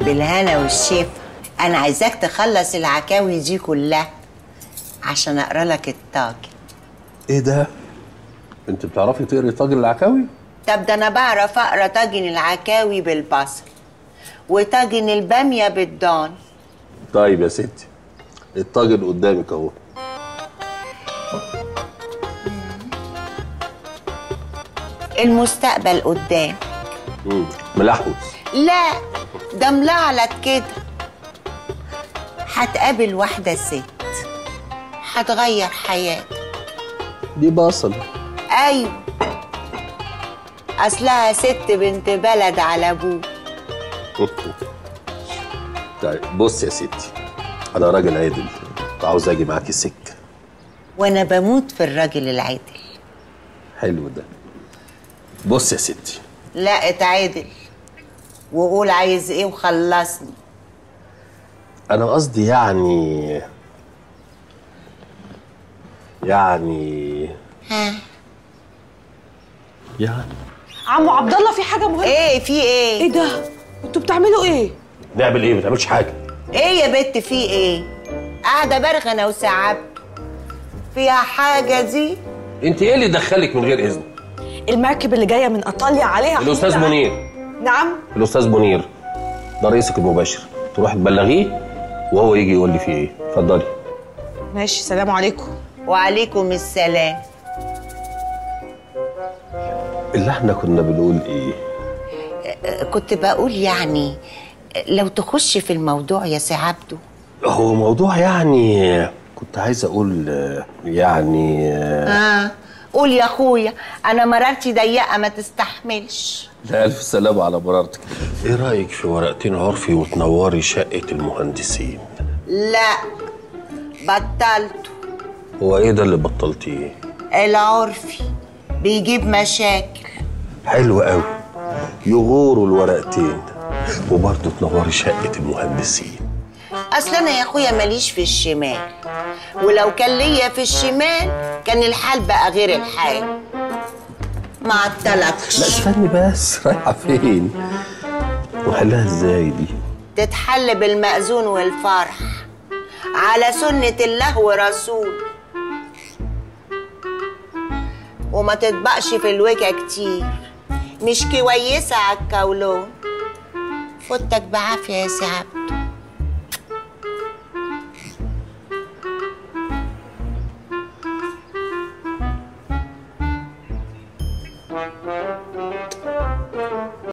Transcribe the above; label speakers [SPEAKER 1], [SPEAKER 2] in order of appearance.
[SPEAKER 1] بالهنا والشفا انا عايزاك تخلص العكاوي دي كلها عشان اقرا لك الطاجن
[SPEAKER 2] ايه ده انت بتعرفي تقري طاجن العكاوي
[SPEAKER 1] طب ده انا بعرف اقرا طاجن العكاوي بالبصل وطاجن الباميه بالضان
[SPEAKER 2] طيب يا ستي الطاجن قدامك اهو
[SPEAKER 1] المستقبل قدام
[SPEAKER 2] مم، ملحوس
[SPEAKER 1] لا ده ملعلت كده هتقابل واحدة ست هتغير حياتك
[SPEAKER 2] دي بصل
[SPEAKER 1] أيوة أصلها ست بنت بلد على أبوه
[SPEAKER 2] طيب بص يا ستي انا راجل عادل عاوز اجي معاكي سكه
[SPEAKER 1] وأنا بموت في الراجل العادل
[SPEAKER 2] حلو ده بص يا ستي
[SPEAKER 1] لا اتعادل وقول عايز ايه وخلصني
[SPEAKER 2] انا قصدي يعني يعني
[SPEAKER 1] ها
[SPEAKER 2] يعني
[SPEAKER 3] عمو عبد الله في حاجه مهمه
[SPEAKER 1] ايه في ايه
[SPEAKER 3] ايه ده انتوا بتعملوا ايه
[SPEAKER 2] نعمل ايه ما تعملش حاجه
[SPEAKER 1] ايه يا بت في ايه قاعدة برغنة وسعبت فيها حاجة دي
[SPEAKER 2] انت ايه اللي دخلك من غير اذن
[SPEAKER 3] المركب اللي جايه من ايطاليا عليها
[SPEAKER 2] الاستاذ
[SPEAKER 3] حمولة.
[SPEAKER 2] منير
[SPEAKER 3] نعم
[SPEAKER 2] الاستاذ منير ده رئيسك المباشر تروح تبلغيه وهو يجي يقول لي فيه ايه اتفضلي
[SPEAKER 3] ماشي سلام عليكم
[SPEAKER 1] وعليكم السلام
[SPEAKER 2] اللي احنا كنا بنقول ايه
[SPEAKER 1] كنت بقول يعني لو تخش في الموضوع يا سي عبده
[SPEAKER 2] هو موضوع يعني كنت عايز اقول آه، يعني آه،
[SPEAKER 1] اه قول يا اخويا انا مرارتي ضيقه ما تستحملش
[SPEAKER 2] لا الف سلامة على مرارتك ايه رايك في ورقتين عرفي وتنوري شقه المهندسين
[SPEAKER 1] لا بطلته
[SPEAKER 2] هو ايه ده اللي بطلتيه
[SPEAKER 1] العرفي بيجيب مشاكل
[SPEAKER 2] حلو قوي يغوروا الورقتين وبرضه تنوري شقه المهندسين
[SPEAKER 1] اصل انا يا اخويا ماليش في الشمال ولو كان ليا في الشمال كان الحال بقى غير الحال ما
[SPEAKER 2] لا
[SPEAKER 1] عطلكش
[SPEAKER 2] استني بس رايحه فين وحلها ازاي دي
[SPEAKER 1] تتحل بالمأذون والفرح على سنة الله ورسول وما تطبقش في الوجه كتير مش كويسة على الكولون فوتك بعافية يا سي عبده